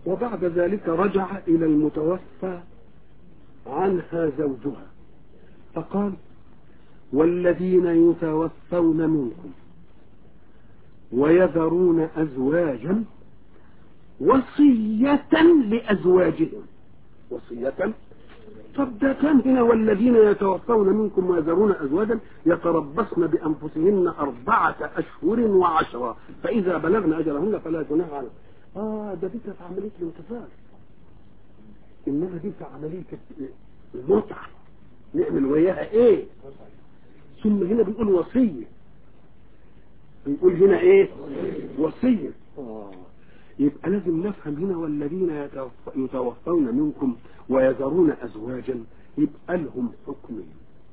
وبعد ذلك رجع إلى المتوفى عنها زوجها فقال والذين يتوفون منكم ويذرون أزواجا وصية لأزواجهم وصية طب ده كان هنا والذين يتوفون منكم ويذرون أزواجا يتربصن بأنفسهن أربعة أشهر وعشرة فإذا بلغن أجلهن فلا جناح عليهم آه ده دي كانت عملية الانتفاع إنما دي في عملية المتعة نعمل وياها إيه ثم هنا بيقول وصية بيقول هنا إيه وصية آه يبقى لازم نفهم هنا والذين يتوفون منكم ويذرون أزواجا يبقى لهم حكمين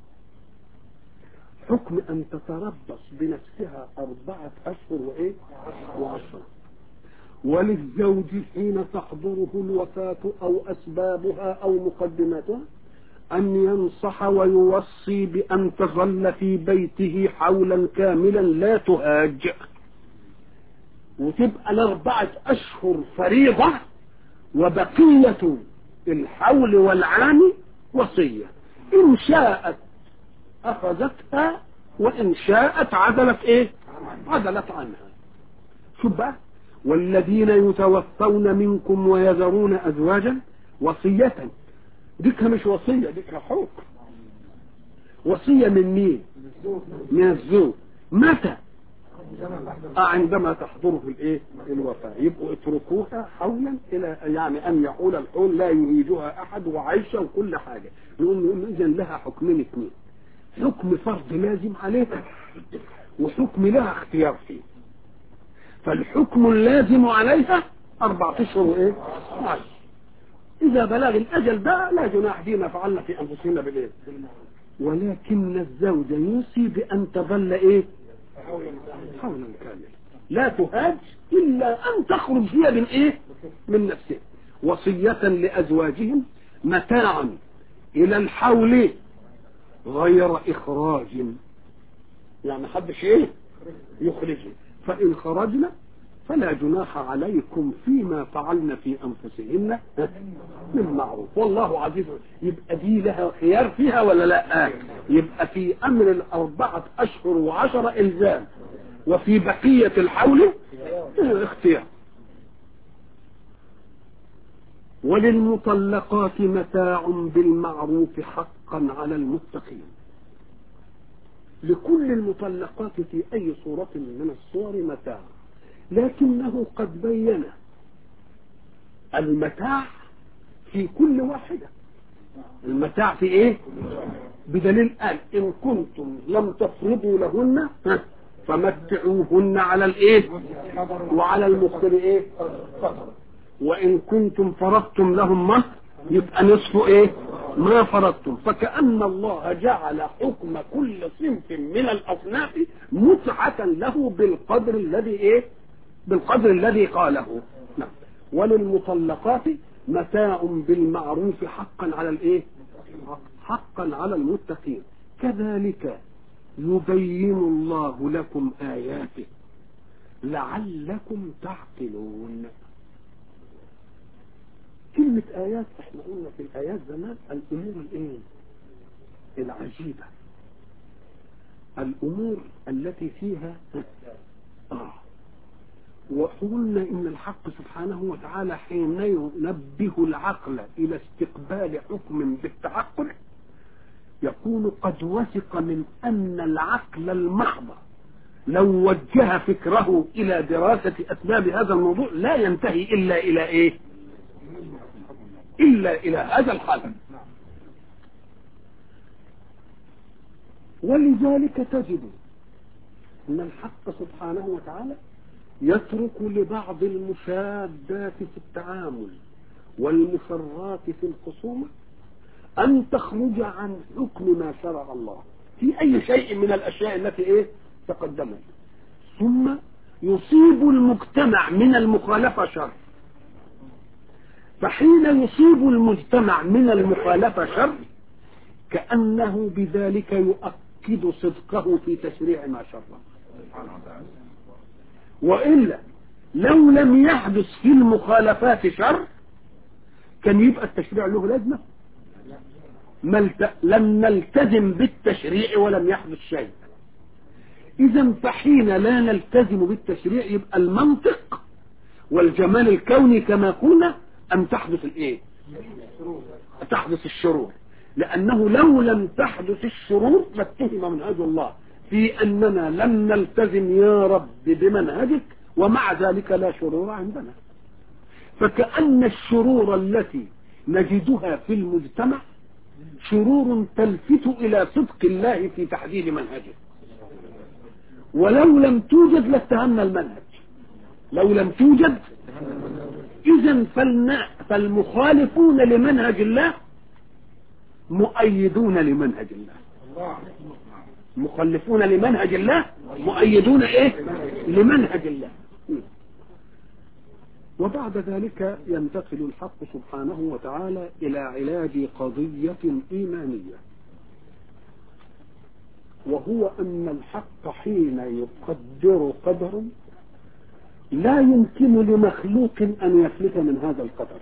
حكم أن تتربص بنفسها أربعة أشهر وإيه وعشرة وللزوج حين تحضره الوفاة أو أسبابها أو مقدماتها أن ينصح ويوصي بأن تظل في بيته حولا كاملا لا تهاج وتبقى الأربعة أشهر فريضة وبقية الحول والعام وصية إن شاءت أخذتها وإن شاءت عدلت إيه عدلت عنها شوف بقى والذين يتوفون منكم ويذرون أزواجا وصية ديك مش وصية ديك حكم وصية من مين من الزوج متى آه عندما تحضره الايه الوفاة يبقوا اتركوها حولا الى يعني ان يحول الحول لا يريدها احد وعايشه وكل حاجه يقوم يقول اذا لها حكمين اثنين حكم فرض لازم عليها وحكم لها اختيار فيه فالحكم اللازم عليها أربعة أشهر وإيه؟ عشر إذا بلغ الأجل ده لا جناح فيما فعلنا في أنفسنا بالإيه؟ ولكن الزوج يوصي بأن تظل إيه؟ حولا كاملا لا تهاج إلا أن تخرج هي من إيه؟ من نفسها وصية لأزواجهم متاعا إلى الحول غير إخراج يعني حدش إيه؟ يخرجه فإن خرجنا فلا جناح عليكم فيما فعلن في أنفسهن من معروف والله عزيز يبقى دي لها خيار فيها ولا لا يبقى في أمر الأربعة أشهر وعشرة إلزام وفي بقية الحول اختيار وللمطلقات متاع بالمعروف حقا على المتقين لكل المطلقات في أي صورة من الصور متاع لكنه قد بين المتاع في كل واحدة المتاع في ايه بدليل قال ان كنتم لم تفرضوا لهن فمتعوهن على الايه وعلى المخبر ايه وان كنتم فرضتم لهم مهر يبقى نصف ايه ما فرضتم فكأن الله جعل حكم كل صنف من الأصناف متعة له بالقدر الذي إيه بالقدر الذي قاله نعم وللمطلقات متاع بالمعروف حقا على الإيه حقا على المتقين كذلك يبين الله لكم آياته لعلكم تعقلون كلمة آيات احنا قلنا في الآيات زمان الأمور الإيه؟ العجيبة الأمور التي فيها آه وقلنا إن الحق سبحانه وتعالى حين ينبه العقل إلى استقبال حكم بالتعقل يكون قد وثق من أن العقل المحض لو وجه فكره إلى دراسة أسباب هذا الموضوع لا ينتهي إلا إلى إيه؟ إلا إلى هذا الحال ولذلك تجد أن الحق سبحانه وتعالى يترك لبعض المشادات في التعامل والمسرات في الخصومة أن تخرج عن حكم ما شرع الله في أي شيء من الأشياء التي إيه تقدمت ثم يصيب المجتمع من المخالفة شر فحين يصيب المجتمع من المخالفة شر كأنه بذلك يؤكد صدقه في تشريع ما شرع وإلا لو لم يحدث في المخالفات شر كان يبقى التشريع له لازمة ملت... لم نلتزم بالتشريع ولم يحدث شيء اذا فحين لا نلتزم بالتشريع يبقى المنطق والجمال الكوني كما قلنا ان تحدث الايه تحدث الشرور لانه لو لم تحدث الشرور لاتهم منهج الله في اننا لم نلتزم يا رب بمنهجك ومع ذلك لا شرور عندنا فكأن الشرور التي نجدها في المجتمع شرور تلفت الى صدق الله في تحديد منهجه ولو لم توجد لاتهمنا المنهج لو لم توجد اذا فالمخالفون لمنهج الله مؤيدون لمنهج الله مخلفون لمنهج الله مؤيدون ايه لمنهج الله وبعد ذلك ينتقل الحق سبحانه وتعالى الى علاج قضية ايمانية وهو ان الحق حين يقدر قدرا لا يمكن لمخلوق ان يفلت من هذا القدر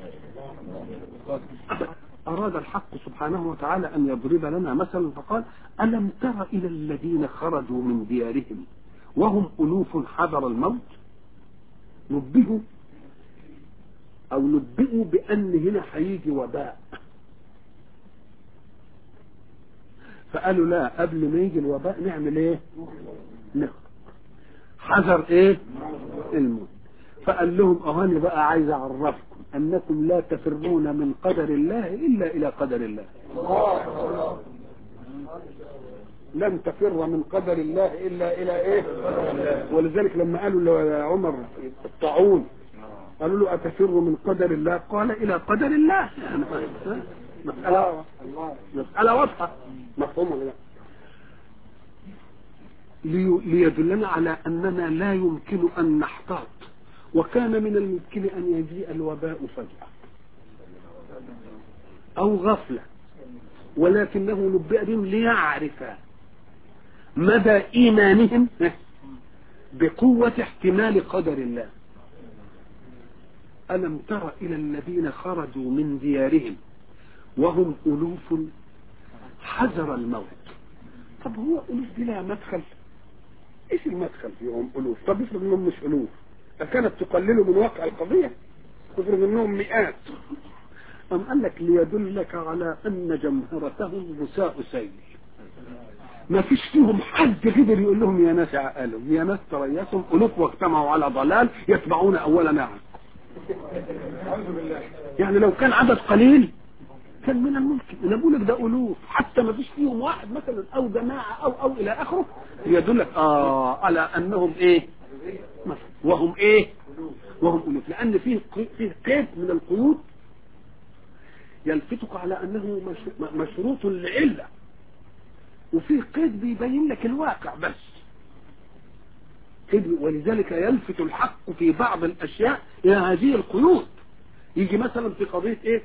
أراد الحق سبحانه وتعالى أن يضرب لنا مثلا فقال ألم تر إلى الذين خرجوا من ديارهم وهم ألوف حذر الموت نبهوا أو نبئوا بأن هنا هيجي وباء فقالوا لا قبل ما يجي الوباء نعمل ايه حذر ايه الموت فقال لهم اهاني بقى عايز اعرفكم انكم لا تفرون من قدر الله الا الى قدر الله لن تفر من قدر الله الا الى ايه ولذلك لما قالوا لعمر الطاعون قالوا له اتفر من قدر الله قال الى قدر الله يعني مسألة مسألة واضحة مفهوم ولا لا ليدلنا على أننا لا يمكن أن نحتاط وكان من الممكن أن يجيء الوباء فجأة أو غفلة ولكنه نبئ بهم ليعرف مدى إيمانهم بقوة احتمال قدر الله ألم تر إلى الذين خرجوا من ديارهم وهم ألوف حذر الموت طب هو ألوف دي لها مدخل ايش المدخل فيهم ألوف طب افرض انهم مش ألوف أكانت تقللوا من واقع القضية افرض انهم مئات أم قال لك ليدلك على أن جمهرتهم مساء سيل ما فيش فيهم حد قدر يقول لهم يا ناس عقلهم يا ناس تريسهم ألوف واجتمعوا على ضلال يتبعون أول نعم يعني لو كان عدد قليل كان من الممكن انا بقول لك ده الوف حتى ما فيش فيهم واحد مثلا او جماعه او او الى اخره يدلك اه على انهم ايه وهم ايه وهم الوف لان فيه فيه قيد من القيود يلفتك على انه مشروط لعله وفيه قيد بيبين لك الواقع بس قيد ولذلك يلفت الحق في بعض الاشياء الى هذه القيود يجي مثلا في قضيه ايه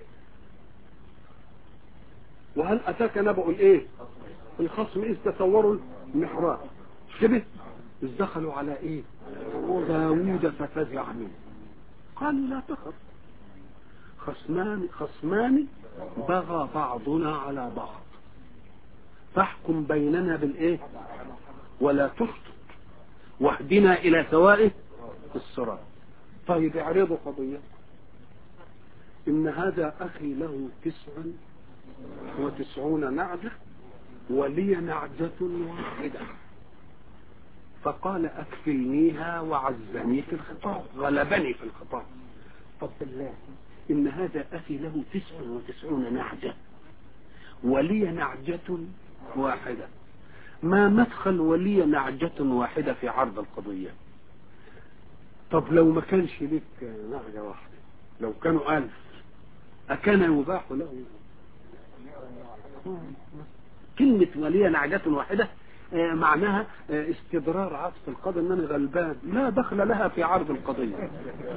وهل اتاك نبأ الايه الخصم اذ تصوروا المحراب كده اذ دخلوا على ايه داوود ففزع منه قالوا لا تخف خصمان خصمان بغى بعضنا على بعض فاحكم بيننا بالايه ولا تشطط واهدنا الى سواء الصراط طيب اعرضوا قضيه ان هذا اخي له تسع وتسعون نعجة ولي نعجة واحدة فقال أكفلنيها وعزني في الخطاب غلبني في الخطاب طب بالله إن هذا أخي له تسع وتسعون نعجة ولي نعجة واحدة ما مدخل ولي نعجة واحدة في عرض القضية طب لو ما كانش لك نعجة واحدة لو كانوا ألف أكان يباح له كلمة ولي نعجة واحدة معناها استدرار عطف القضاء ان انا غلبان لا دخل لها في عرض القضية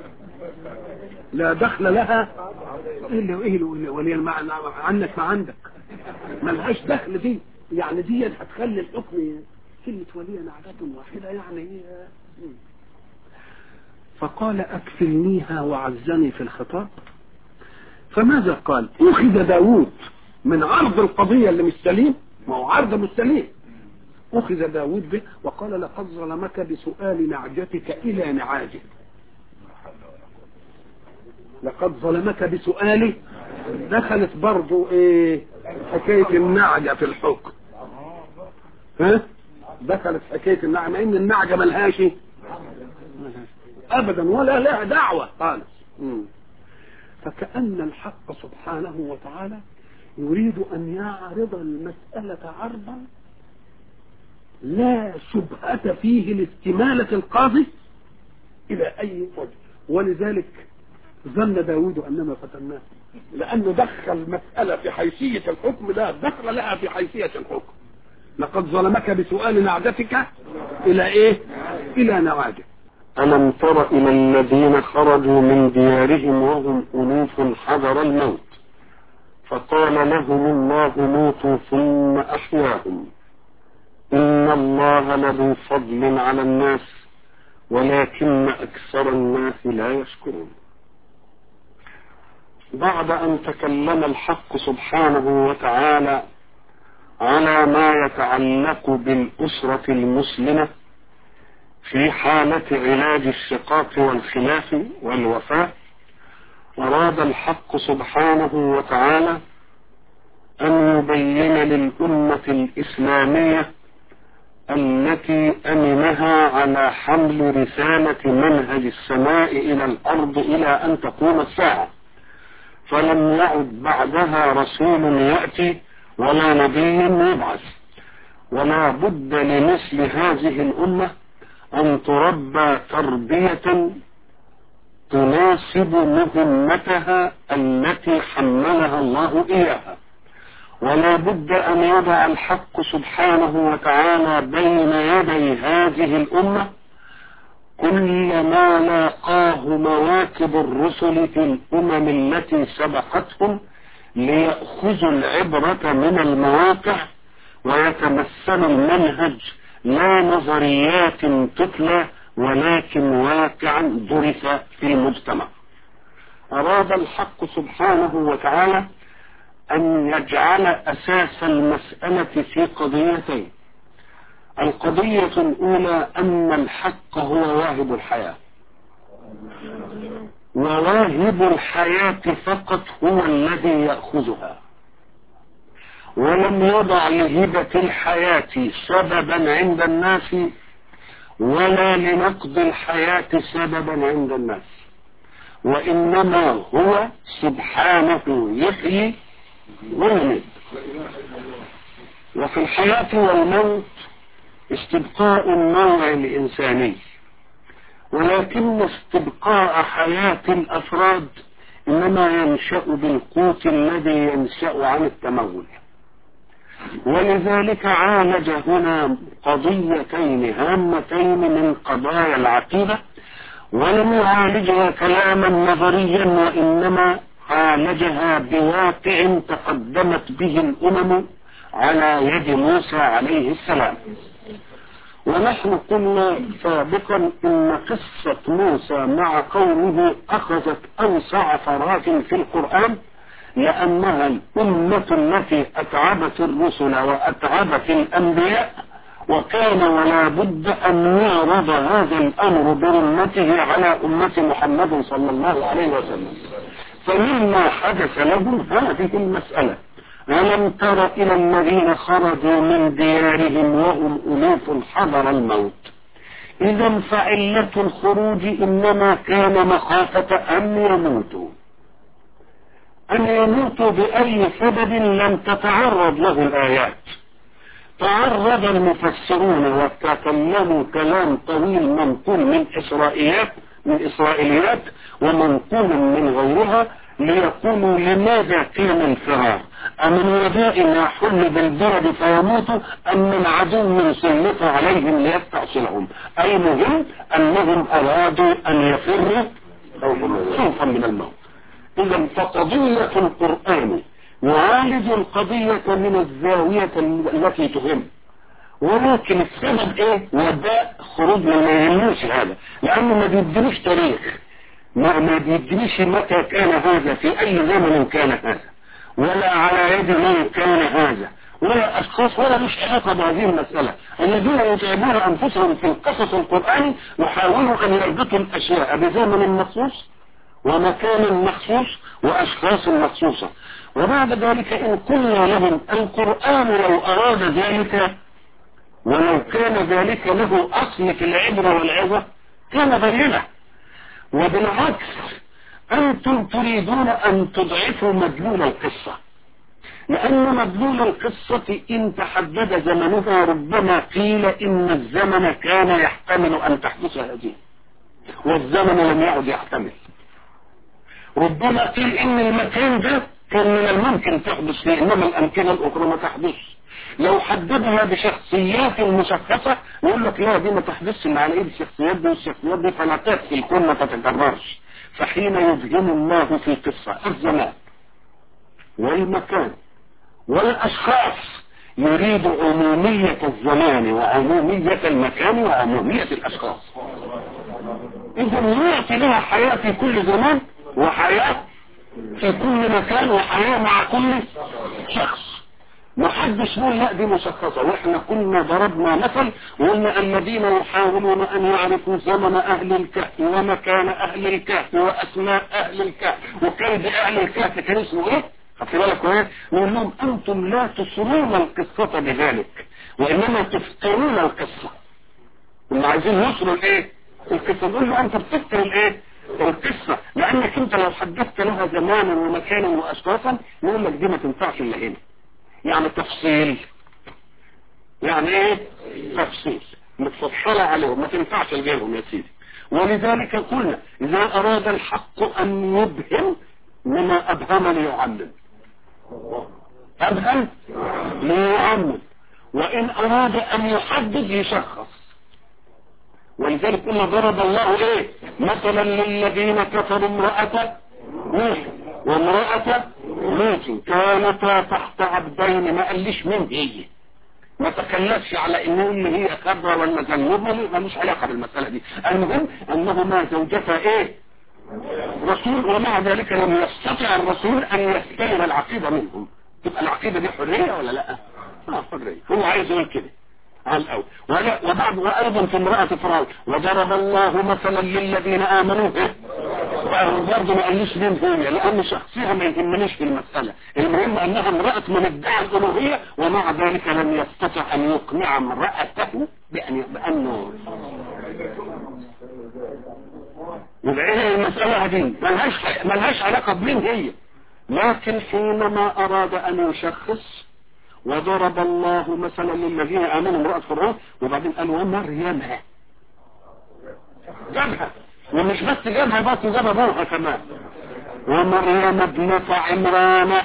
لا دخل لها ايه اللي ايه اللي ولي عنك ما عندك ملهاش دخل دي يعني دي هتخلي الحكم كلمة ولي نعجة واحدة يعني فقال أكفلنيها وعزني في الخطاب فماذا قال أخذ داود من عرض القضية اللي مش سليم ما هو عرض مش سليم أخذ داود به وقال لقد ظلمك بسؤال نعجتك إلى نعاجه لقد ظلمك بسؤاله دخلت برضو ايه حكاية النعجة في الحكم ها دخلت حكاية النعجة مع ان النعجة ملهاش ابدا ولا لها دعوة خالص فكأن الحق سبحانه وتعالى يريد ان يعرض المسألة عرضا لا شبهة فيه لاستمالة القاضي الى اي وجه ولذلك ظن داود انما فتناه لانه دخل مسألة في حيثية الحكم لا دخل لها في حيثية الحكم لقد ظلمك بسؤال نعجتك الى ايه الى نعاجه ألم تر إلى الذين خرجوا من ديارهم وهم ألوف حذر الموت فقال لهم الله موتوا ثم أحياهم إن الله لذو فضل على الناس ولكن أكثر الناس لا يشكرون بعد أن تكلم الحق سبحانه وتعالى على ما يتعلق بالأسرة المسلمة في حالة علاج الشقاق والخلاف والوفاة أراد الحق سبحانه وتعالى أن يبين للأمة الإسلامية التي أمنها على حمل رسالة منهج السماء إلى الأرض إلى أن تقوم الساعة فلم يعد بعدها رسول يأتي ولا نبي يبعث ولا بد لمثل هذه الأمة أن تربى تربية تناسب مهمتها التي حملها الله إياها ولا بد أن يضع الحق سبحانه وتعالى بين يدي هذه الأمة كل ما لاقاه مواكب الرسل في الأمم التي سبقتهم ليأخذوا العبرة من المواقع ويتمثل المنهج لا نظريات تتلى ولكن واقعا درس في المجتمع أراد الحق سبحانه وتعالى أن يجعل أساس المسألة في قضيتين القضية الأولى أن الحق هو واهب الحياة وواهب الحياة فقط هو الذي يأخذها ولم يضع لهبة الحياة سببا عند الناس ولا لنقض الحياة سببا عند الناس وإنما هو سبحانه يحيي ويميت وفي الحياة والموت استبقاء النوع الإنساني ولكن استبقاء حياة الأفراد إنما ينشأ بالقوت الذي ينشأ عن التمول ولذلك عالج هنا قضيتين هامتين من قضايا العقيدة ولم يعالجها كلاما نظريا وإنما عالجها بواقع تقدمت به الأمم على يد موسى عليه السلام ونحن قلنا سابقا ان قصة موسى مع قومه اخذت اوسع فراغ في القرآن لانها الامة التي اتعبت الرسل واتعبت الانبياء وكان ولا بد ان يعرض هذا الامر برمته على امة محمد صلى الله عليه وسلم فمما حدث لهم هذه المسألة ألم تر إلى الذين خرجوا من ديارهم وهم ألوف حضر الموت إذا فعلة الخروج إنما كان مخافة أن يموتوا أن يموتوا بأي سبب لم تتعرض له الآيات تعرض المفسرون وتكلموا كلام طويل منقول من إسرائيليات من إسرائيليات ومنقول من غيرها ليقولوا لماذا كان الفرار أمن وباء يحل بالبرد فيموتوا أم من عدو سلط عليهم ليستأصلهم أي مهم أنهم أرادوا أن يفروا خوفا من الموت إذا فقضية القرآن يعالج القضية من الزاوية التي تهم ولكن السبب ايه وباء خروج من ما يهموش هذا لانه ما بيدينيش تاريخ ما ما بيدينيش متى كان هذا في اي زمن كان هذا ولا على يد من كان هذا ولا اشخاص ولا مش علاقه بهذه المساله الذين يتعبون انفسهم في القصص القراني يحاولوا ان يربطوا الاشياء بزمن مخصوص ومكان مخصوص واشخاص مخصوصه وبعد ذلك ان قلنا لهم القران لو اراد ذلك ولو كان ذلك له اصل في العبره والعظه كان بينه وبالعكس انتم تريدون ان تضعفوا مدلول القصه لأن مدلول القصة إن تحدد زمنها ربما قيل إن الزمن كان يحتمل أن تحدث هذه والزمن لم يعد يحتمل ربما قيل إن المكان ده كان من الممكن تحدث فيه إنما الأمكنة الأخرى ما تحدث لو حددها بشخصيات مشخصة يقول لك لا دي ما تحدثش مع ايه الشخصيات دي والشخصيات دي فلا في الكون ما تتكررش فحين يبهم الله في قصة الزمان والمكان والأشخاص يريد عمومية الزمان وعمومية المكان وعمومية الأشخاص إذا يعطي لها حياة في كل زمان وحياة في كل مكان وحياة مع كل شخص محدش يقول لا دي مشخصة واحنا كنا ضربنا مثل وقلنا الذين يحاولون ان يعرفوا زمن اهل الكهف ومكان اهل الكهف واسماء اهل الكهف وكيد اهل الكهف كان اسمه ايه؟ خدت بالك ايه؟ نقول لهم انتم لا تسرون القصة بذلك وانما تفترون القصة اللي عايزين يسروا الايه؟ القصة نقول له انت بتفتر الايه؟ القصة لانك انت لو حدثت لها زمانا ومكانا واشخاصا نقول لك دي ما تنفعش الا هنا يعني تفصيل يعني ايه تفصيل متفصلة عليهم ما تنفعش لغيرهم يا سيدي ولذلك قلنا اذا اراد الحق ان يبهم لما ابهم ليعلم ابهم ليعلم وان اراد ان يحدد يشخص ولذلك قلنا ضرب الله ايه مثلا للذين كفروا امرأة نوح وامرأة لوط كانتا تحت عبدين ما قاليش مين هي ما تكلفش على انه ان هي خبرة ولا ذنوب ملوش علاقة بالمسألة دي المهم انهما زوجتا ايه رسول ومع ذلك لم يستطع الرسول ان يستلم العقيدة منهم تبقى العقيدة دي حرية ولا لا اه حرية هو عايز يقول كده على الأول وبعد وأيضا في امرأة فرعون وضرب الله مثلا للذين آمنوا برضه ما قاليش مين هي لأن شخصيها ما يهمنيش في المسألة المهم أنها امرأة من ادعى الألوهية ومع ذلك لم يستطع أن يقنع امرأته بأن بأنه يبقى ايه المسألة دي ملهاش ملهاش علاقة بمين هي لكن حينما أراد أن يشخص وضرب الله مثلا للذين امنوا امرأة فرعون وبعدين قال ومريم جابها ومش بس جابها بس جاب ابوها كمان ومريم ابنة عمران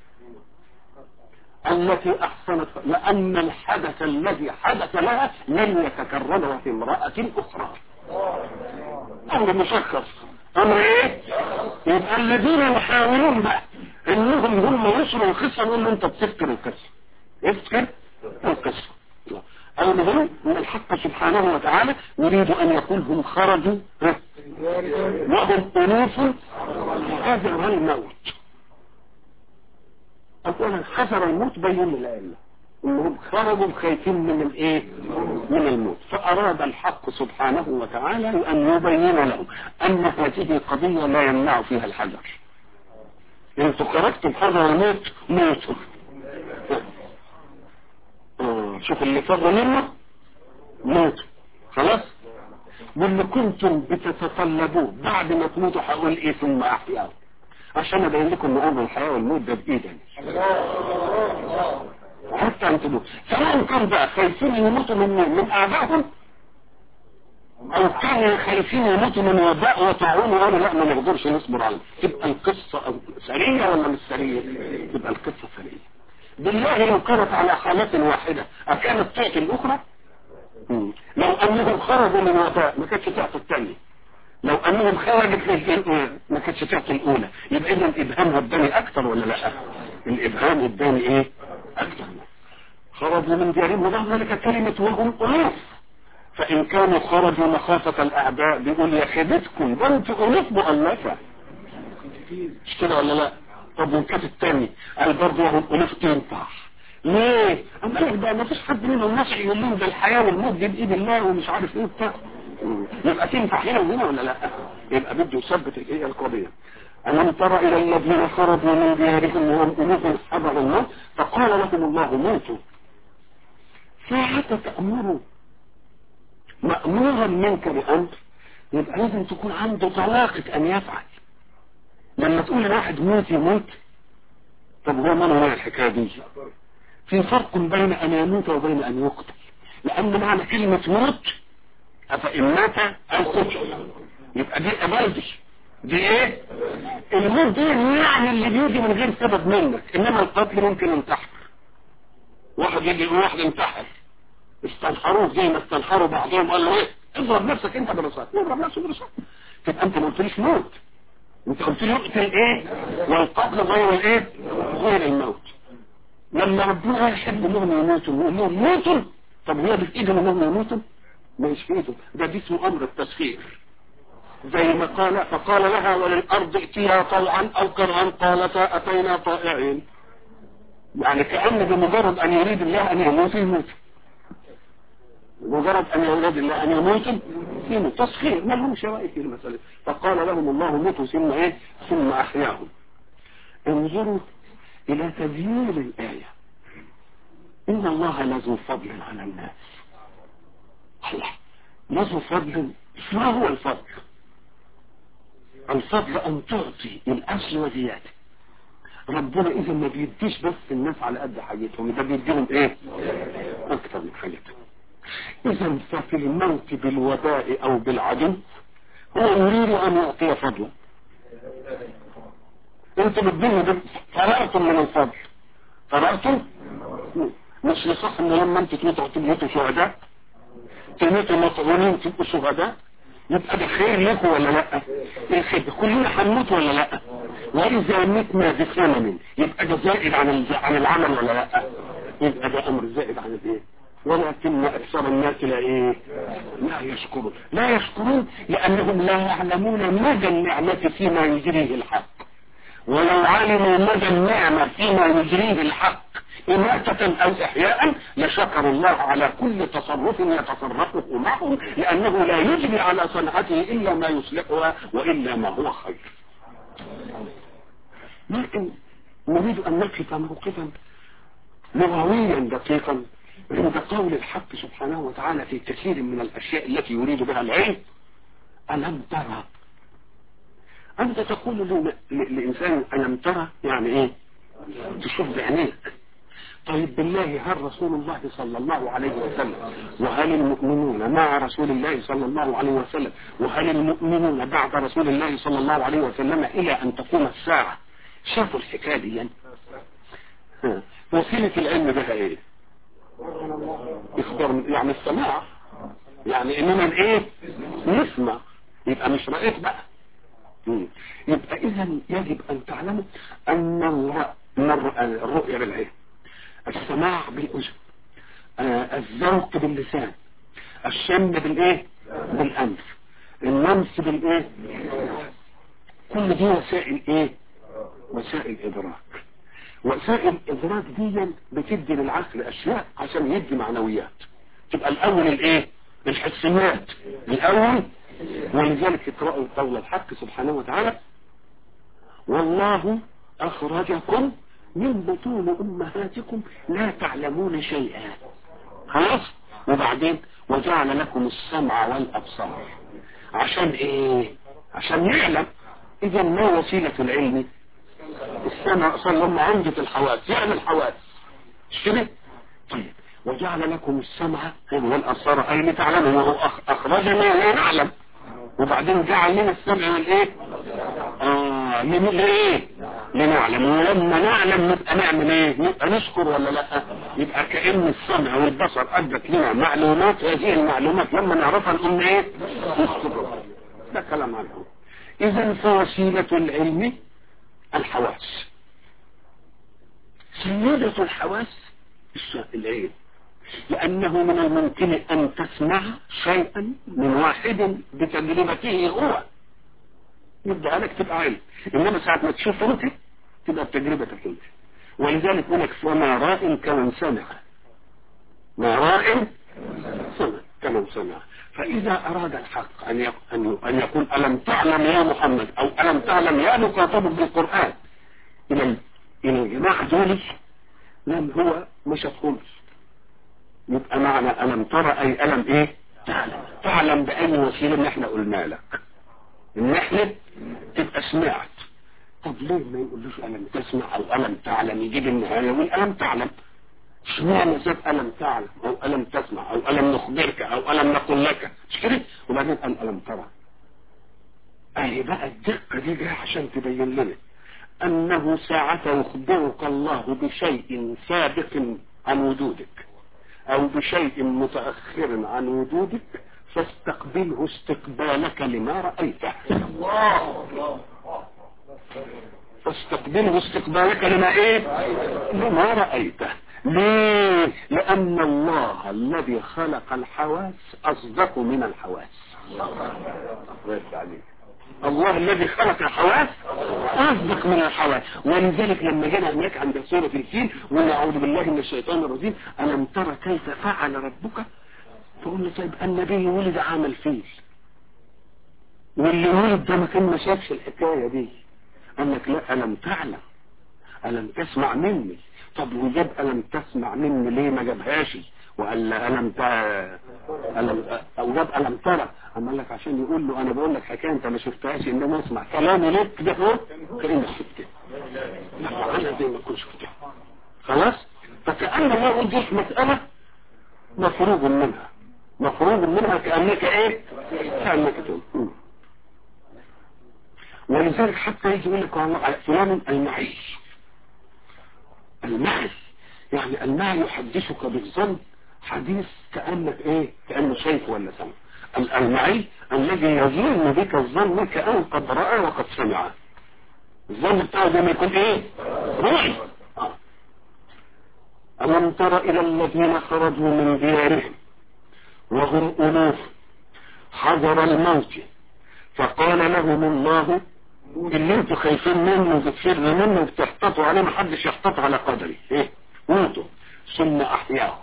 التي احسنت لان الحدث الذي حدث لها لن يتكرر في امرأة اخرى امر مشخص امر ايه يبقى الذين يحاولون بقى انهم هم يسروا القصه نقول له انت بتذكر القصه اذكر القصة المهم ان الحق سبحانه وتعالى يريد ان يقول هم خرجوا وهم انوف حذر الموت اولا حذر الموت بين الآية انهم خرجوا خايفين من الايه من الموت فاراد الحق سبحانه وتعالى ان يبين لهم ان هذه قضية لا يمنع فيها الحذر انتوا خرجتم حذر الموت موتوا شوف اللي فر منه موت خلاص واللي كنتم بتتطلبوه بعد ما تموتوا هقول ايه ثم احياء عشان ابين لكم ان امر الحياه والموت ده بايدي حتى انتم سواء كان بقى خايفين يموتوا من من اعدائهم او كانوا خايفين يموتوا من وباء وطاعون وقالوا لا ما نقدرش نصبر عليه تبقى القصه سريه ولا مش سريه؟ تبقى القصه سريه بالله لو كانت على حالة واحدة أكانت تعطي الأخرى لو أنهم خرجوا من وفاء ما كانتش تعطي الثانية لو أنهم خرجت من ما كانتش تعطي الأولى يبقى إذا الإبهام اداني أكثر ولا لا الإبهام اداني إيه أكثر خرجوا من ديارهم وبعد ذلك كلمة وهم ألوف فإن كانوا خرجوا مخافة الأعداء بيقول يا خيبتكم ده انتوا ألوف مؤلفة مش كده ولا لا؟ طب والكاف الثاني قال برضه وهم ألوف تنفع ليه؟ أما قال بقى ما فيش حد منهم نصح يقول لهم ده الحياة والموت دي بإيد الله ومش عارف إيه بتاع يبقى تنفع هنا وهنا ولا لا؟ يبقى بده يثبت الإيه القضية ألم تر إلى الذين خرجوا من ديارهم وهم ألوف حضروا الموت فقال لهم الله موتوا ساعة تأمروا مأمورا منك بأمر يبقى لازم تكون عنده طلاقة أن يفعل لما تقول لواحد موت يموت طب هو ما نوع الحكاية دي في فرق بين أن يموت وبين أن يقتل لأن معنى كلمة موت أفإن مات أو قتل يبقى دي أبلدي دي ايه الموت دي يعني اللي بيجي من غير سبب منك انما القتل ممكن ينتحر واحد يجي يقول واحد انتحر استنحروه زي ما استنحروا بعضهم قال له ايه اضرب نفسك انت برصاص اضرب نفسك برصاص تبقى انت ما قلتليش موت انت قلت لي اقتل ايه والقتل غير الايه غير الموت لما ربنا يحب انهم يموتوا ويقول لهم موتوا طب هو في ايدهم انهم يموتوا ما مش في ايدهم ده دي اسمه امر التسخير زي ما قال فقال لها وللارض ائتيها طوعا او كرها قالتا اتينا طائعين يعني كأن بمجرد ان يريد الله ان يموت يموت مجرد ان يريد الله ان يموت يموت تسخير ما لهم شوائب في المسألة فقال لهم الله موتوا ثم ايه ثم احياهم انظروا الى تبيين الايه ان الله لذو فضل على الناس الله لذو فضل ما هو الفضل الفضل ان تعطي الاصل وزياده ربنا اذا ما بيديش بس الناس على قد حاجتهم ده بيديهم ايه اكتر من حاجتهم اذا ففي الموت بالوباء او بالعدو هو يريد ان يعطي فضلا انتم الدنيا فرأتم من الفضل فرأتم مش لصح ان لما انت تموتوا تموتوا شهداء تموتوا مطعونين تبقوا شهداء يبقى ده خير لكم ولا لا الخير كلنا هنموت ولا لا واذا متنا بثمن يبقى ده زائد عن عن العمل ولا لا يبقى ده امر زائد عن الايه ولكن اكثر الناس لا ايه لا يشكرون لا يشكرون لانهم لا يعلمون مدى النعمة فيما يجريه الحق ولو علموا مدى النعمة فيما يجريه الحق إماتة أو إحياء لشكر الله على كل تصرف يتصرفه معهم لأنه لا يجري على صنعته إلا ما يصلحها وإلا ما هو خير لكن نريد أن نقف موقفا لغويا دقيقا عند قول الحق سبحانه وتعالى في كثير من الأشياء التي يريد بها العلم ألم ترى أنت تقول لإنسان ألم ترى يعني إيه تشوف بعينيك طيب بالله هل رسول الله صلى الله عليه وسلم وهل المؤمنون مع رسول الله صلى الله عليه وسلم وهل المؤمنون بعد رسول الله صلى الله عليه وسلم إلى أن تقوم الساعة شافوا الحكاية دي وسيلة العلم بها إيه إخبار يعني السماع يعني إننا إيه نسمع يبقى مش رأيت بقى يبقى إذا يجب أن تعلموا أن الرؤية بالعين السماع بالأذن آه الذوق باللسان الشم بالايه بالانف اللمس بالايه كل دي وسائل ايه وسائل ادراك وسائل ادراك دي بتدي للعقل اشياء عشان يدي معنويات تبقى الاول الايه الحسيات الاول ولذلك اقرأوا قول الحق سبحانه وتعالى والله اخرجكم من بطون امهاتكم لا تعلمون شيئا خلاص وبعدين وجعل لكم السمع والابصار عشان ايه عشان نعلم اذا ما وسيلة العلم السمع اصلا لما عمدة الحواس يعني الحواس كده طيب وجعل لكم السمع والابصار اي لتعلموا وهو اخرجنا لا نعلم وبعدين جعل لنا السمع والايه اه ليه لنعلم ولما نعلم نبقى نعمل ايه نبقى نشكر ولا لا يبقى كأن السمع والبصر ادت لنا معلومات هذه المعلومات لما نعرفها نقول ايه نشكر ده كلام عنه اذا فوسيلة العلم الحواس سيدة الحواس العين لأنه من الممكن أن تسمع شيئا من واحد بتجربته هو يبدأ لك تبقى علم إنما ساعة ما تشوف أنت تبقى بتجربتك أنت ولذلك يقول لك وما راء كمن سمع ما راء سمع كمن سمع فإذا أراد الحق أن أن يقول ألم تعلم يا محمد أو ألم تعلم يا مخاطب بالقرآن إلى إلى الجماعة دول لم هو مش خالص يبقى معنى ألم ترى أي ألم إيه تعلم تعلم بأي وسيلة إن إحنا قلنا لك إن إحنا تبقى سمعت طب ليه ما يقولوش ألم تسمع أو ألم تعلم يجيب النهاية والألم تعلم اشمعنى زاد ألم تعلم أو ألم تسمع أو ألم نخبرك أو ألم نقول لك مش كده وبعدين قال ألم ترى أهي بقى الدقة دي جاية عشان تبين لنا أنه ساعة يخبرك الله بشيء سابق عن وجودك أو بشيء متأخر عن وجودك فاستقبله استقبالك لما رأيته فاستقبله استقبالك لما ايه لما رأيته ليه لأن الله الذي خلق الحواس أصدق من الحواس الله الذي خلق الحواس أصدق من الحواس ولذلك لما جينا هناك عند سورة الفيل ونعوذ بالله من الشيطان الرجيم ألم ترى كيف فعل ربك تقول له طيب النبي ولد عمل فيل واللي ولد ده ما كان ما شافش الحكاية دي قال لك لا ألم تعلم ألم تسمع مني طب وجاب ألم تسمع مني ليه ما جابهاش وقال ألم ت... ألم أو جاب ألم ترى أما قال لك عشان يقول له أنا بقول لك حكاية أنت ما شفتهاش إنما اسمع كلامي ليك كده هو كأنك شفتها لا أنا زي ما كنت شفتها خلاص فكأن الله يقول دي مسألة مفروغ منها مفروغ منها كأنك إيه كأنك تقول ولذلك حتى يجي يقول لك والله فلان المعي المعي يعني المعي يحدثك بالظن حديث كأنك ايه كأنه شايف ولا سمع المعي الذي يظن بك الظن كأن قد رأى وقد سمع الظن بتاعه ده ما يكون ايه روحي آه. ألم تر إلى الذين خرجوا من ديارهم وهم ألوف حذر الموت فقال لهم الله اللي انتوا خايفين منه وبتفر منه وبتحتطوا عليه محدش يحتط على قدري ايه موتوا ثم احياه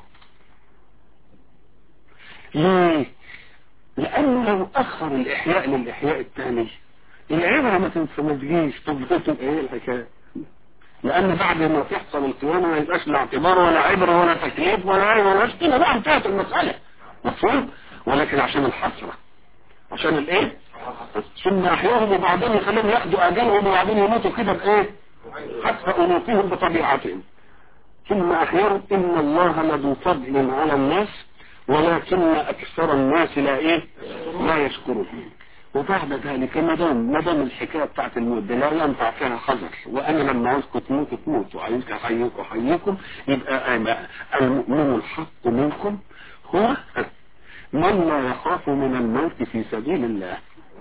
ليه لانه لو اخر الاحياء للاحياء الثاني العبرة ما تنسمجيش طب تبقى ايه الحكاية لان بعد ما تحصل القيامة ما يبقاش لا اعتبار ولا عبرة ولا تكليف ولا ولا كده بقى انتهت المسألة مفهوم ولكن عشان الحسرة عشان الايه ثم احياهم وبعدين يخليهم ياخدوا اجلهم وبعدين يموتوا كده بايه حتى انوفهم بطبيعتهم ثم احياهم ان الله لذو فضل على الناس ولكن اكثر الناس لا ايه لا يشكرون وبعد ذلك ما دام ما دام الحكايه بتاعت الموت لا ينفع فيها حذر وانا لما عاوزكم تموتوا تموتوا عايزك احييكم احييكم يبقى المؤمن الحق منكم هو من لا يخاف من الموت في سبيل الله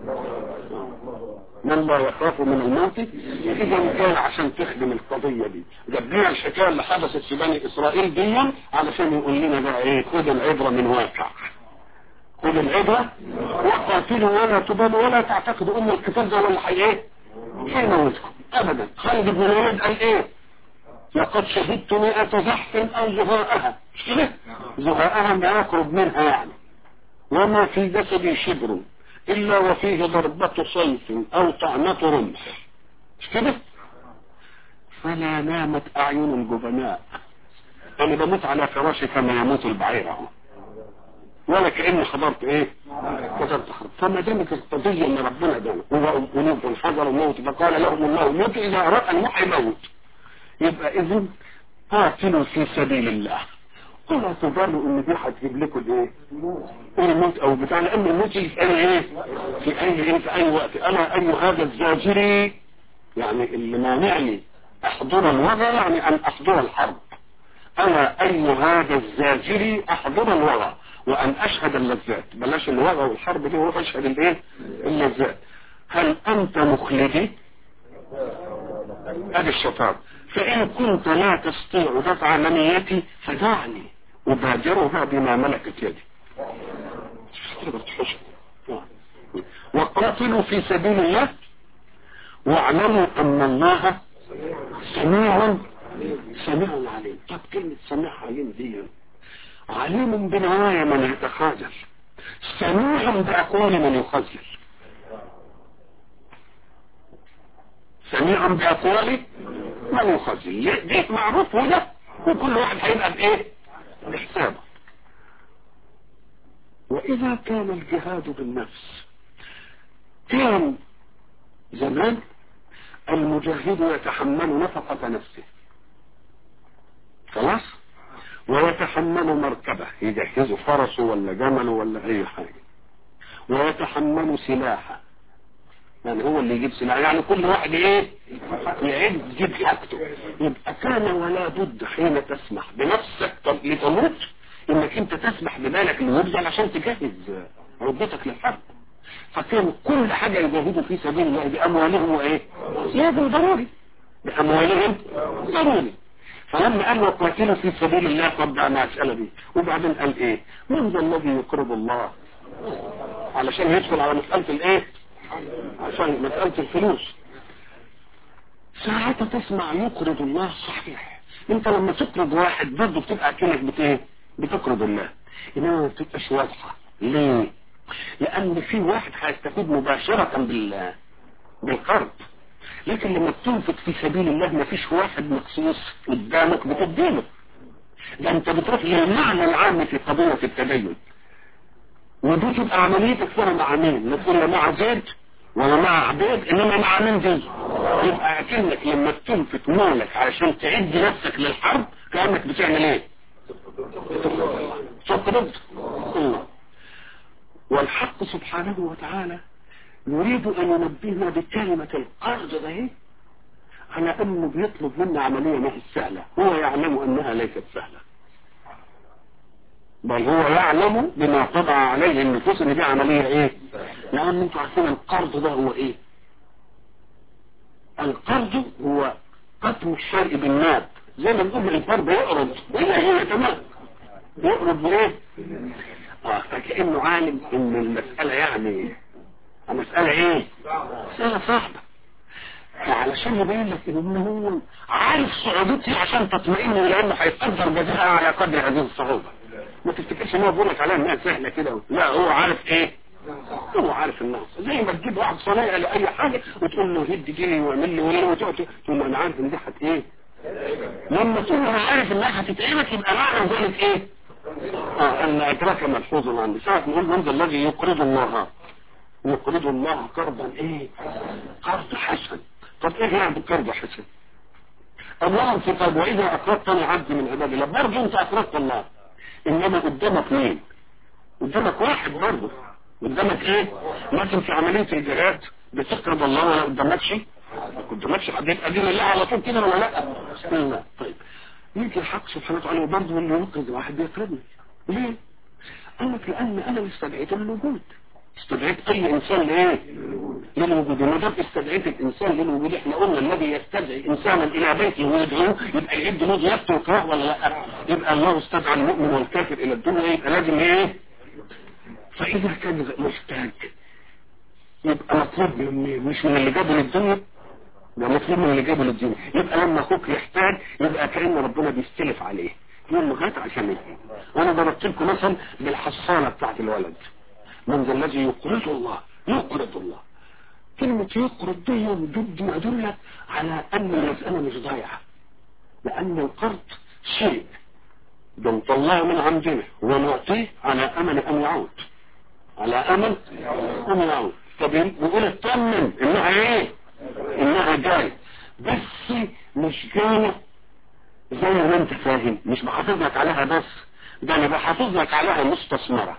من لا يخاف من الموت اذا كان عشان تخدم القضية دي جاب لنا الحكاية اللي حدثت في بني اسرائيل دي علشان يقول لنا بقى ايه خد العبرة من واقع خد العبرة وقاتلوا ولا تبالوا ولا تعتقدوا ان القتال ده ولا حي ايه حيموتكم ابدا خالد بن الوليد قال ايه لقد شهدت مئة زحف او زهاءها مش كده زهاءها ما يقرب منها يعني وما في جسدي شبر إلا وفيه ضربة صيف أو طعنة رمح مش كده فلا نامت أعين الجبناء أنا بموت على فراشي كما يموت البعير أهو ولا كأني حضرت إيه كتبت حرب فما دامت القضية إن ربنا دام هو قلوب حذر الموت فقال لهم الله موت إذا أراد أن يحيي موت يبقى إذن قاتلوا في سبيل الله ولا تظنوا ان دي هتجيب لكم الايه الموت او بتاع لان الموت يجي في اي ايه في اي ايه في اي وقت انا اي هذا الزاجري يعني اللي مانعني احضر الوضع يعني ان احضر الحرب انا اي هذا الزاجري احضر الوضع وان اشهد اللذات بلاش الوضع والحرب دي وروح اشهد الايه اللذات هل انت مخلدي ادي الشطار فإن كنت لا تستطيع دفع منيتي فدعني أبادرها بما ملكت يدي وقاتلوا في سبيل الله واعلموا أن الله سميع سميع عليم طب كلمة سميع عليم دي عليم بنوايا من يتخاذل سميع بأقوال من يخزل سميع بأقوال من يخزل دي معروف وده وكل واحد هيبقى بإيه بحسابه وإذا كان الجهاد بالنفس كان زمان المجاهد يتحمل نفقة نفسه خلاص ويتحمل مركبه يجهز فرسه ولا جمله ولا اي حاجة ويتحمل سلاحه يعني هو اللي يجيب سلاح يعني كل واحد ايه يعد يجيب حاجته يبقى كان ولا بد حين تسمح بنفسك لتموت انك انت تسمح بمالك ليبذل عشان تجهز عدتك للحرب فكان كل حاجة يجاهدوا في سبيل الله بأموالهم وإيه لازم ضروري بأموالهم ضروري فلما قال وقاتلوا في سبيل الله طبع مع المسألة دي وبعدين قال إيه من ذا الذي يقرض الله علشان يدخل على مسألة الإيه عشان مسألة الفلوس ساعتها تسمع يقرض الله صحيح انت لما تقرض واحد برضه بتبقى كأنك بت ايه بتقرض الله انما ما بتبقاش واضحة ليه لان في واحد هيستفيد مباشرة بال بالقرض لكن لما بتنفق في سبيل الله ما فيش واحد مخصوص قدامك بتديله ده انت بتروح للمعنى العام في قضية التدين ودي تبقى عمليتك فيها مع مين نقول لا مع زيد ولا مع عبيد انما مع مين دي يبقى اكنك لما تنفق مالك عشان تعد نفسك للحرب كانك بتعمل ايه تقرض الله والحق سبحانه وتعالى يريد ان ينبهنا بكلمة القرض ده ايه على انه بيطلب منا عملية ما هي سهلة هو يعلم انها ليست سهلة بل هو يعلم بما طبع عليه النفوس ان دي عملية ايه لان انتوا عارفين القرض ده هو ايه القرض هو قتل الشيء بالناب زي ما بنقول القرض يقرض وهي هي تمام يقرض بايه اه فكأنه عالم ان المسألة يعني مسألة ايه مسألة صعبة فعلشان يبين لك ان هو عارف صعوبتها عشان تطمئن لانه هيقدر جزاءها على قدر هذه الصعوبة ما تفتكرش ان هو بيقول لك عليها انها سهلة كده لا هو عارف ايه هو عارف الناس زي ما تجيب واحد صنايعي لاي حاجة وتقول له هد جنيه واعمل لي ولا وتقعد تقول له انا عارف ان دي هت ايه لما تقول له عارف انها هتتعبك يبقى معنى ذلك ايه اه ان اجرك ملحوظ عندي ساعة نقول من ذا الذي يقرض الله يقرض الله قرضا ايه قرض حسن طب ايه يعني قرض حسن الله في طب واذا اقرضتني عبد من عباد الله برضه انت اقرضت الله انما قدامك مين قدامك واحد برضه قدامك ايه لكن في عملية الجهاد بتقرض الله ولا قدامكش ما قدامكش حد يبقى دين الله على طول كده ولا لا لا طيب يمكن الحق سبحانه وتعالى برضه اللي ينقذ واحد بيقرضني ليه قال لك لان انا اللي استدعيت الوجود استدعيت اي انسان لايه للوجود وما دام استدعيت الانسان للوجود احنا قلنا الذي يستدعي انسانا الى بيته ويدعوه يبقى يعد له ضيافته وقراء ولا لا يبقى الله استدعى المؤمن والكافر الى الدنيا يبقى لازم ايه فاذا كان محتاج يبقى مطلوب من مش من اللي جابه للدنيا ده مطلوب من اللي جابه للدنيا يبقى لما اخوك يحتاج يبقى كأن ربنا بيستلف عليه يقول له هات عشان ايه وانا ضربت لكم مثلا بالحصانه بتاعت الولد من ذا الذي يقرض الله يقرض الله كلمة يقرض دي ضد يدل على أن المسألة مش ضايعة لأن القرض شيء بنطلعه من عندنا ونعطيه على أمل أن يعود على أمل أن يعود طب نقول اطمن إنها إيه إنها جاية بس مش جاية زي ما أنت فاهم مش بحافظ لك عليها بس ده أنا بحافظ لك عليها مستثمرة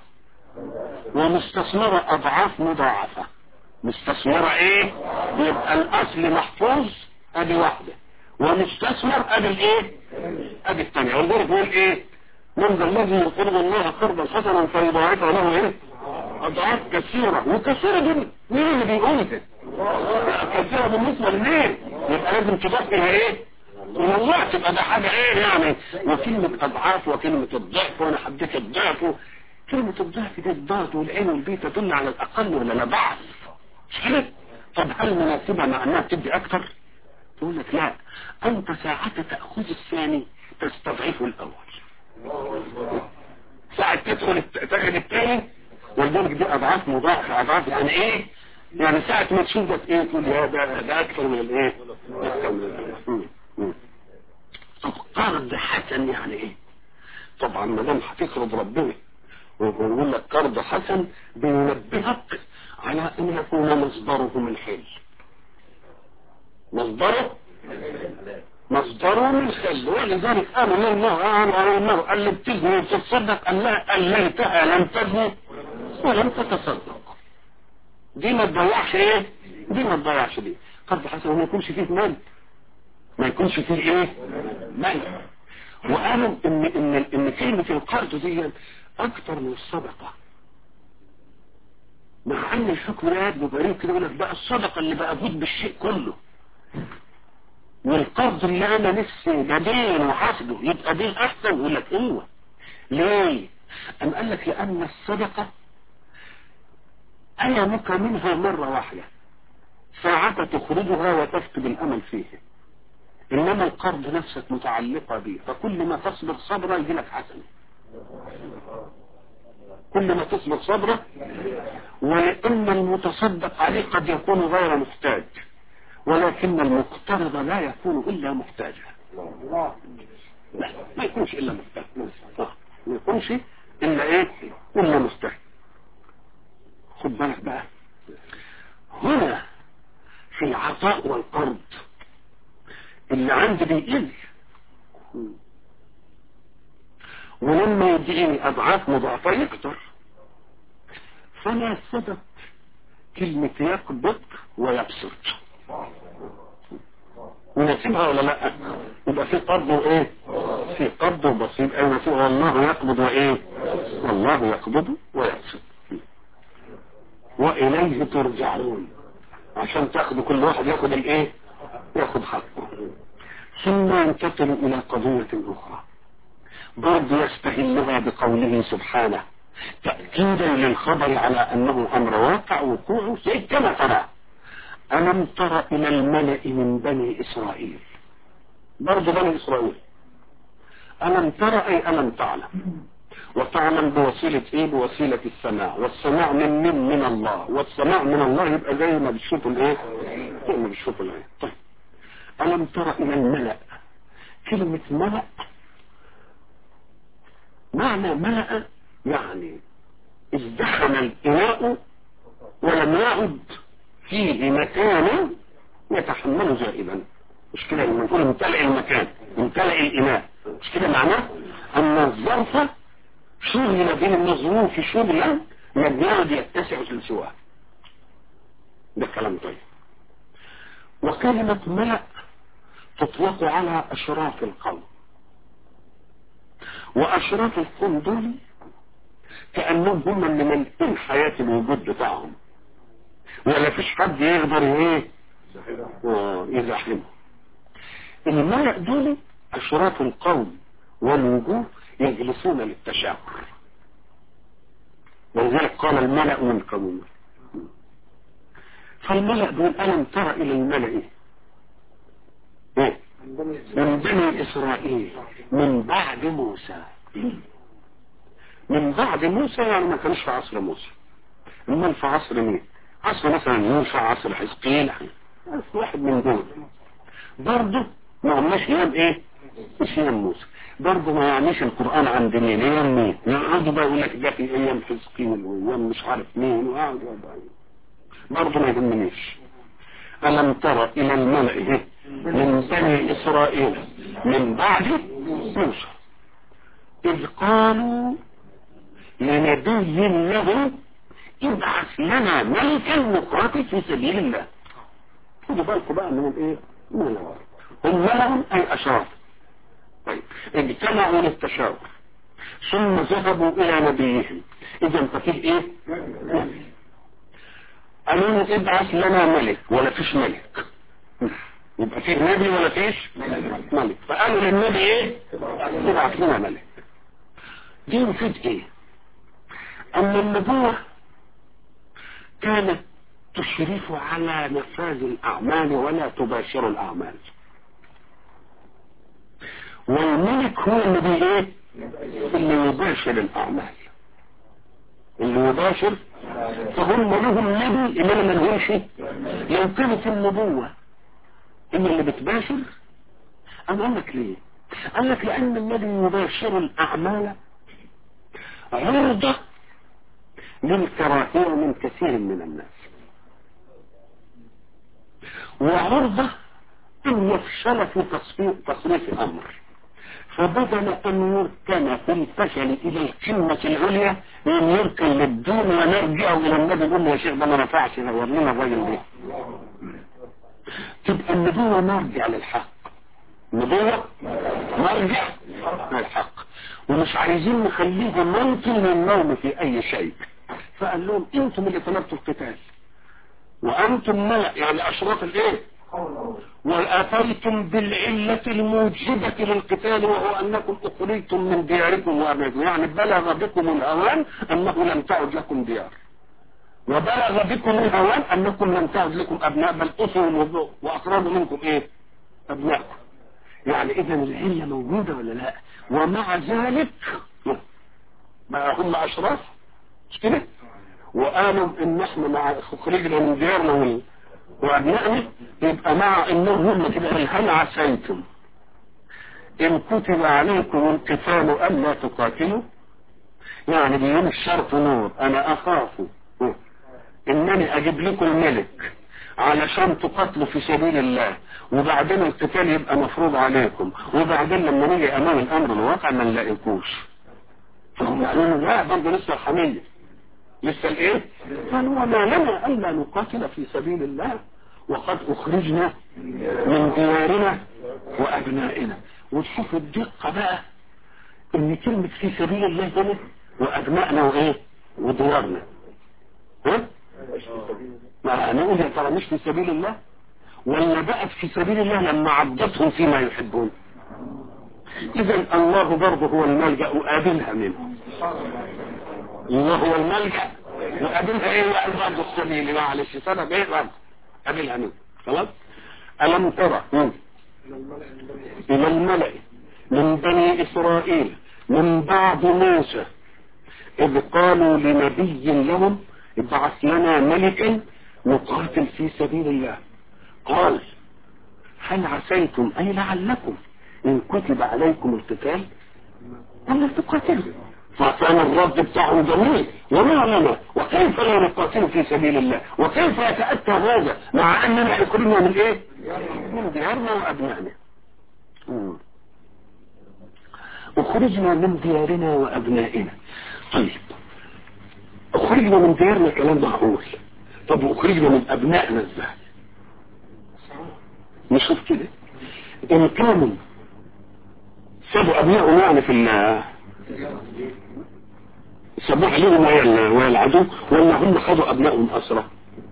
ومستثمرة أضعاف مضاعفة مستثمرة إيه يبقى الأصل محفوظ أدي واحدة ومستثمر أدي الإيه أدي الثانية ولذلك بيقول إيه من ذا الذي يقرض الله قرضا حسنا فيضاعفه له إيه أضعاف كثيرة وكثيرة دي مين اللي بيقول كده كثيرة بالنسبة لمين يبقى لازم تضاف إلى إيه والله تبقى ده حاجة ايه يعني وكلمة اضعاف وكلمة الضعف وانا حبيت الضعف كلمة الضعف دي الضاد والعين والبي تدل على الاقل ولا لا ضعف مش كده طب هل مناسبة مع انها تدي اكتر تقول لك لا انت ساعة تأخذ الثاني تستضعف الاول ساعة تدخل تاخد الثاني ولذلك دي اضعاف مضاعفة اضعاف يعني ايه يعني ساعة ما تشوف ده ايه تقول يا ده ده اكثر من الايه اكثر من الايه طب قرض حسن يعني ايه طبعا ما دام هتقرض ربنا ويقول لك قرض حسن بينبهك على ان يكون مصدره من حل مصدره مصدره من حل ولذلك قالوا للمرأة المرأة اللي بتزني وتتصدق قال لها قال ليتها لم تزني ولم تتصدق دي ما تضيعش ايه دي ما تضيعش دي قرض حسن ما يكونش فيه مال ما يكونش فيه ايه مال وقالوا ان ان ان كلمه القرض دي اكتر من الصدقه مع ان الحكم لا يبدو غريب كده يقول لك بقى الصدقه اللي بقى بد بالشيء كله والقرض اللي انا نفسي بدين وحاسده يبقى دين احسن يقول لك ايوه ليه؟ ام قال لك لان الصدقه ألمك منها مرة واحدة ساعة تخرجها وتفقد الأمل فيه إنما القرض نفسك متعلقة به فكل ما تصبر صبرا يجي لك حسنة كل ما تصبر صبرا ولأن المتصدق عليه قد يكون غير محتاج ولكن المقترض لا يكون إلا محتاجا لا ما يكونش إلا محتاج ما يكونش إلا إيه إلا محتاج خد بالك بقى هنا في العطاء والقرض اللي عندي بيقل ولما يديني اضعاف مضاعفة يكتر فانا صدق كلمة يقبض ويبسط ونسيبها ولا لا يبقى في قبض وايه في قبض وبسيط ايوه في والله يقبض وايه والله يقبض ويبسط وإليه ترجعون عشان تاخدوا كل واحد ياخد الايه ياخد حقه ثم ينتقل إلى قضية أخرى برضه يستهلها بقوله سبحانه تأكيدا للخبر على أنه أمر واقع وقوعه شيء كما ترى ألم تر إلى الملأ من بني إسرائيل برضه بني إسرائيل ألم ترى أي ألم تعلم وتعلم بوسيلة ايه بوسيلة السماع والسماع من من من الله والسماع من الله يبقى زي ما بتشوفوا الايه زي ما بتشوفوا الايه طيب ألم ترى إلى الملأ كلمة ملأ معنى ملأ يعني ازدحم الإناء ولم يعد فيه مكان يتحمل زائدا مش كده لما نقول امتلئ المكان امتلئ الإناء مش كده معناه أن الظرف شغل بين الظروف شغلا لم يعد يتسع لسواه ده كلام طيب وكلمة ملأ تطلق على أشراف القوم وأشراف القوم دول كأنهم هم اللي ملئين حياة الوجود بتاعهم ولا فيش حد يقدر ايه يزاحمه الملأ دول أشراف القوم والوجوه يجلسون للتشاور ولذلك قال الملأ من قومه فالملأ دول ألم تر إلى الملأ إيه؟ من بني إسرائيل من بعد موسى من بعد موسى يعني ما كانش في عصر موسى امال في عصر مين عصر مثلا يوشع عصر حزقيل عصر واحد من دول برضه ما هماش ايام ايه مش ايام موسى برضه ما يعنيش القرآن عند مين ايام مين يقعدوا بقى يقول لك ده في ايام حزقيل وايام مش عارف مين وقعدوا برضه ما يهمنيش ألم تر إلى الملأ من بني إسرائيل من بعد موسى إذ قالوا لنبي له ابعث لنا ملكا نقاتل في سبيل الله خدوا بالكم بقى من الايه؟ من الأول هم لهم أي أشراف طيب اجتمعوا للتشاور ثم ذهبوا إلى نبيهم إذا ففيه إيه؟ قالوا ابعث لنا ملك ولا فيش ملك يبقى فيه نبي ولا فيش ملك فقالوا للنبي ايه ابعث لنا ملك دي مفيد ايه ان النبوة كانت تشرف على نفاذ الاعمال ولا تباشر الاعمال والملك هو اللي بي ايه اللي يباشر الاعمال اللي يباشر فهم لهم نبي انما ما لهمش لو كانت النبوة ان اللي بتباشر انا قال لك ليه قال لك لان الذي يباشر الاعمال عرضة للكراهية من كثير من الناس وعرضة ان يفشل في تصريف, تصريف امر فبدل ان يركن في الفشل الى القمة العليا ان يركن للدين ونرجع الى النبي يقول له يا شيخ ده ما نفعش نور لنا الراجل ده تبقى النبوة مرجع للحق النبوة مرجع للحق ومش عايزين نخليه ممكن للنوم في اي شيء فقال لهم انتم اللي طلبتوا القتال وانتم ملأ يعني اشراف الايه واتيتم بالعلة الموجبة للقتال وهو انكم اخرجتم من دياركم وابنائكم يعني بلغ بكم الهوان انه لم تعد لكم ديار وبلغ بكم الهوان انكم لم تعد لكم ابناء بل اسر واقرب منكم ايه ابنائكم يعني اذا العلة موجودة ولا لا ومع ذلك ما هم اشراف مش كده وقالوا ان احنا مع خرجنا من ديارنا وابنائنا يبقى مع انهم هم كده هل عسيتم ان كتب عليكم القتال الا تقاتلوا يعني بيقول الشرط نور انا اخاف انني اجيب لكم الملك علشان تقاتلوا في سبيل الله وبعدين القتال يبقى مفروض عليكم وبعدين لما نيجي امام الامر الواقع ما نلاقيكوش فهم قالوا لا برضه لسه الحمية لسه الايه قالوا وما لنا الا نقاتل في سبيل الله وقد اخرجنا من ديارنا وابنائنا وتشوفوا الدقة بقى ان كلمة في سبيل الله هنا وابنائنا وايه وديارنا ها ما نقول يا ترى مش في سبيل الله ولا بقت في سبيل الله لما عضتهم فيما يحبون اذا الله برضه هو الملجأ وقابلها منه الله هو الملجأ وقابلها ايه بقى برضه السبيل معلش سبب ايه برضه قابلها منه خلاص ألم ترى إلى الملأ من بني إسرائيل من بعد موسى إذ قالوا لنبي لهم ابعث لنا ملكا نقاتل في سبيل الله قال هل عسيتم أي لعلكم إن كتب عليكم القتال ألا تقاتلوا فكان الرد بتاعهم جميل وما لنا وكيف لا نقاتل في سبيل الله وكيف يتأتى هذا مع أننا أخرجنا من إيه من ديارنا وأبنائنا أخرجنا من ديارنا وأبنائنا طيب أخرجنا من ديارنا كلام معقول طب وأخرجنا من أبنائنا إزاي نشوف كده إن كانوا سابوا أبنائهم يعني في ال سابوا عليهم ويا العدو ولا هم خدوا أبنائهم أسرى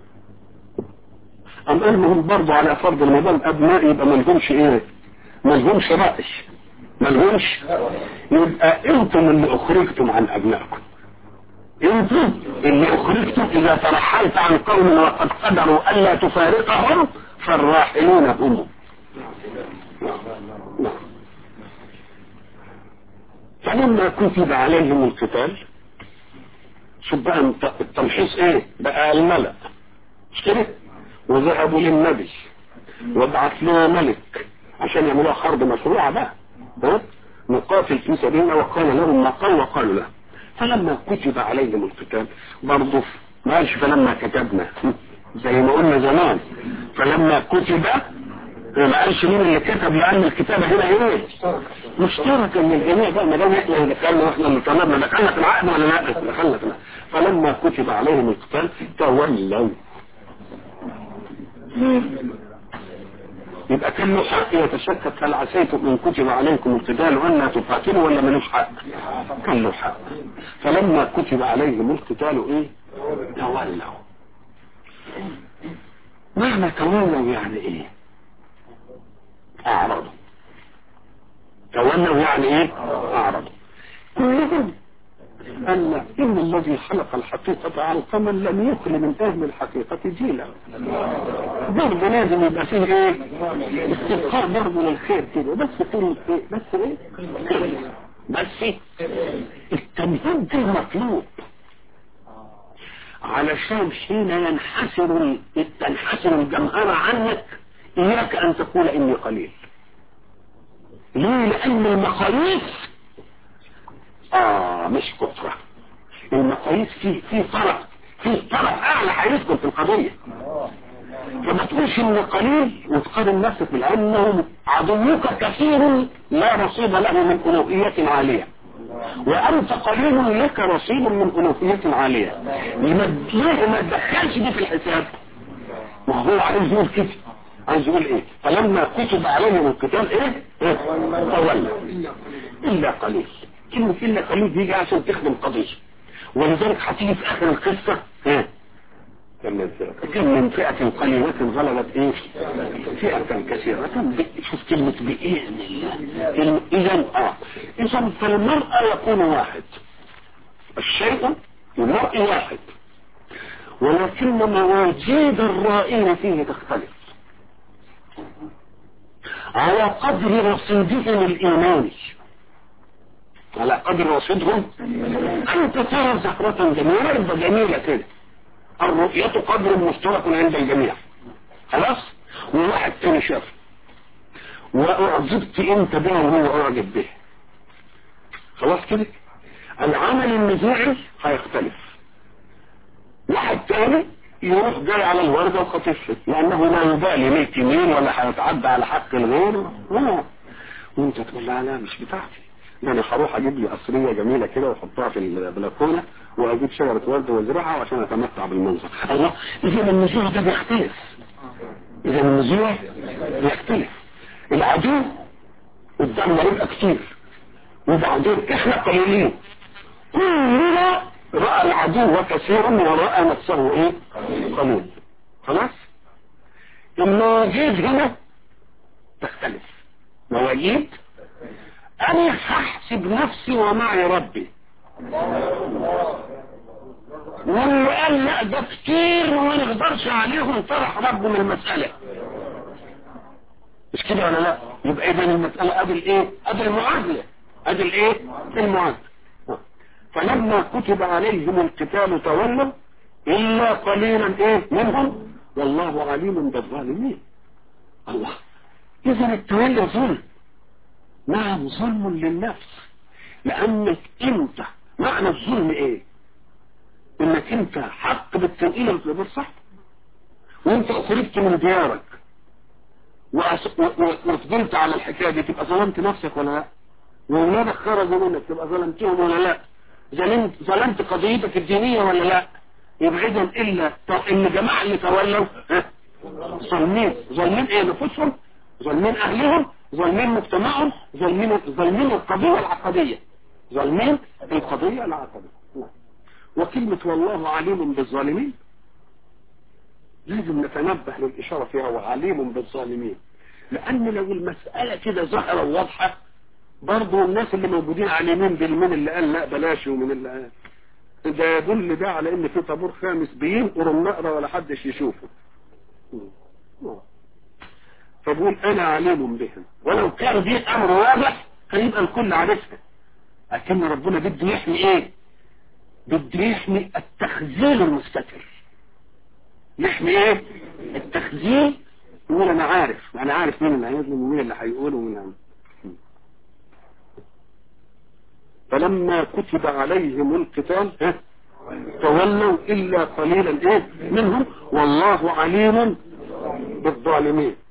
أم أنهم برضو على فرض المدام أبناء يبقى ما لهمش إيه ما لهمش رأي ما لهمش يبقى أنتم اللي أخرجتم عن أبنائكم انتم اللي اخرجتم اذا ترحلت عن قوم وقد قدروا الا تفارقهم فالراحلون هم فلما كتب عليهم القتال شوف بقى التمحيص ايه بقى الملأ مش كده وذهبوا للنبي وابعث لنا ملك عشان يعملوها حرب مشروعة بقى ها نقاتل في سبيل الله وقال لهم ما قال وقالوا له فلما كتب عليهم القتال برضه ما قالش فلما كتبنا زي ما قلنا زمان فلما كتب ما قالش مين اللي كتب لان الكتابه هنا ايه مشتركه من الجميع بقى ما دام احنا اللي دخلنا واحنا اللي طلبنا دخلنا في العقد ولا لا دخلنا في العقد فلما كتب عليهم القتال تولوا يبقى كان له حق يتشكك هل عسيتم ان كتب عليكم القتال ولا تقاتلوا ولا ملوش حق كان له حق فلما كتب عليهم القتال ايه تولوا معنى تولوا يعني ايه اعرضوا تولوا يعني ايه اعرضوا كلهم أن إن الذي خلق الحقيقة على الثمن لم يخل من أهل الحقيقة جيلا برضه لازم يبقى فيه إيه استبقاء برضه للخير كده بس كلمة إيه بس إيه بس التمهيد ده مطلوب علشان حين ينحسر تنحسر الجمهرة عنك إياك أن تقول إني قليل ليه لأن المقاييس آه مش كفرة المقاييس في في فرق في طرف أعلى هيدخل في القضية فما تقولش إن قليل وتقارن نفسك لأنه عدوك كثير لا رصيد له من ألوهية عالية وأنت قليل لك رصيد من ألوهية عالية ليه ما تدخلش دي في الحساب وهو عايز يقول كده عايز يقول ايه فلما كتب عليهم القتال ايه, إيه؟ تولى الا قليل كلمة الا قليل بيجي عشان تخدم قضية ولذلك هتيجي في اخر القصة ايه كم من فئة قليلة غلبت ايه فئة كثيرة شوف كلمة بإذن الله اذا اه اذا فالمرأة يكون واحد الشيء المرء واحد ولكن مواجيد الرائين فيه تختلف على قدر رصيدهم الإيماني على قدر رصيدهم أنت ترى زهرة جميلة ربة جميلة كده الرؤية قدر مشترك عند الجميع خلاص وواحد تاني شاف وأعجبت أنت به وهو أعجب به خلاص كده العمل النزاعي هيختلف واحد تاني يروح جاي على الوردة وخطفها لأنه لا يبالي ملك مين ولا هيتعدى على حق الغير لا وانت تقول لا لا مش بتاعتي ده انا هروح اجيب لي قصرية جميلة كده واحطها في البلكونة واجيب شجرة ورد وازرعها عشان اتمتع بالمنظر الله اذا النزوع ده بيختلف اذا النزوع بيختلف العدو قدامنا يبقى كتير وبعدين احنا قليلين كلنا رأى العدو كثيرا ورأى نفسه ايه قليل خلاص المواجيد هنا تختلف مواجيد انا هحسب نفسي ومعي ربي واللي قال لا ده كتير وما نقدرش عليهم طرح ربه من المسألة مش كده ولا لا يبقى اذا المسألة ادي الايه ادي المعادلة ادي الايه المعادلة فلما كتب عليهم القتال تولوا إلا قليلا إيه منهم والله عليم بالظالمين الله إذا التولي ظلم نعم ظلم للنفس لأنك أنت معنى الظلم إيه إنك أنت حق بالتنقيل بالصح وأنت أخرجت من ديارك وفضلت على الحكاية دي تبقى ظلمت نفسك ولا لا وأولادك خرجوا منك تبقى ظلمتهم ولا لا ظلمت ظلمت قضيتك الدينية ولا لا يبقى اذا الا ان الجماعة اللي تولوا ظالمين ظالمين ايه نفوسهم ظالمين اهلهم ظالمين مجتمعهم ظالمين ظالمين القضية العقدية ظالمين القضية العقدية وكلمة والله عليم بالظالمين لازم نتنبه للإشارة فيها وعليم بالظالمين لأن لو المسألة كده ظاهرة وواضحة برضه الناس اللي موجودين على اليمين بالمين اللي قال لا بلاش ومن اللي قال ده يدل ده على ان في طابور خامس بينقر النقرة ولا حدش يشوفه فبقول انا عليم بهم ولو كان دي امر واضح كان يبقى الكل عارفها لكن ربنا بده يحمي ايه بده يحمي التخزين المستتر يحمي ايه التخزين يقول انا عارف انا عارف مين اللي هيظلم ومين اللي هيقول ومين اللي فلما كتب عليهم القتال تولوا إلا قليلا إيه منهم والله عليم بالظالمين